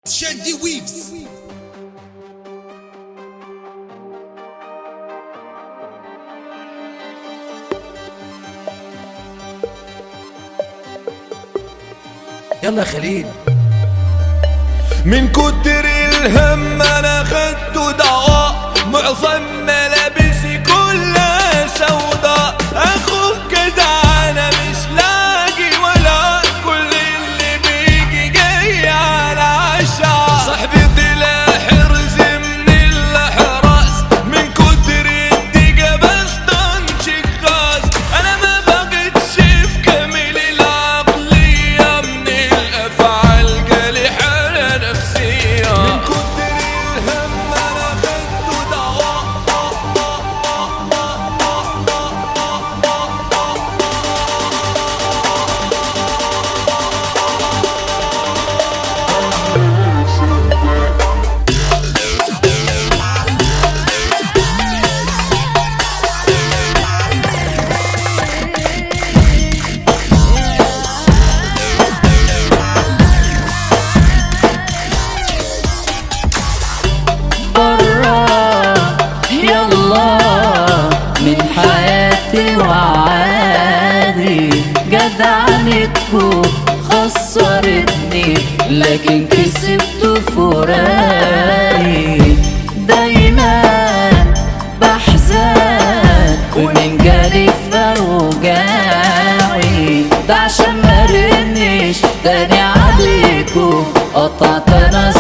Shandy Weaves. يلا يا خليل من كتر الهم انا خدت دواء معظم ملابسي كلها سوداء اخوك كده انا مش لاقي ولا كل اللي بيجي جاي على عشا صاحبي طلع حرز من الاحراز من كتر الدقة بستنشق غاز انا ما بقتش في كامل العقلية من الافعال جالي حالة نفسية من كتر الهم انا خدت دواء برا يلا من حياتي وعادي جدعنتكو خسرتني لكن كسبت فراقي دايما بحزن ومن جالي فوجاعي ده عشان مرنش تاني عليكو قطعت انا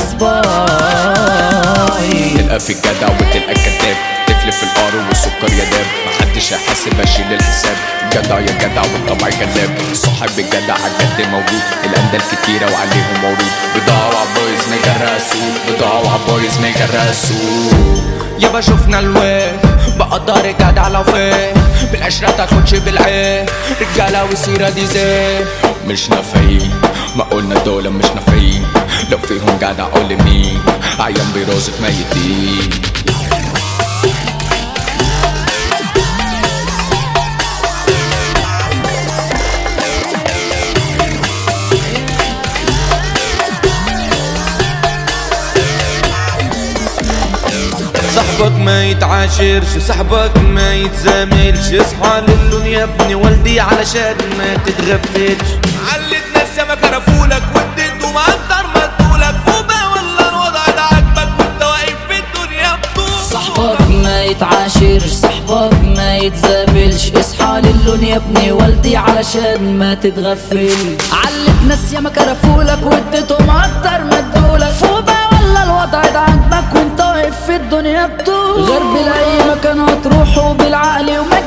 صباعي تلقى في الجدع وتلقى كداب تفلف في القار والسكر يا داب محدش هيحاسب اشيل الحساب جدع يا جدع والطبع جلاب صاحب الجدع عالجد موجود الاندال كتيرة وعليهم مورود بضاعة وعبايز ميجا راسود بضاعة وعبايز ميجا راسود يابا شفنا الوين بقدر الجدع لو فين بالعشرة تاخدش بالعين رجالة وسيرة دي زين مش نافعين ما قلنا دول مش نافعين لو فيهم جدع قول مين عيان برازة ميتين صاحبك ما يتعاشرش صاحبك ما يتزاملش اصحى للون يا ابني والدي علشان ما تتغفلش علت ناس ما كرفولك واديته مقدر مدولك فوبا ولا الوضع ده عاجبك وانت واقف في الدنيا بطول صاحبك ما يتعاشرش صاحبك ما يتزابلش اصحى للون يا ابني والدي علشان ما تتغفل علت ناس ياما كرفولك واديتهم اكتر ما ادولك فوبا ولا الوضع ده عاجبك وانت واقف في الدنيا بطول غير بالاي مكان هتروحه بالعقل وما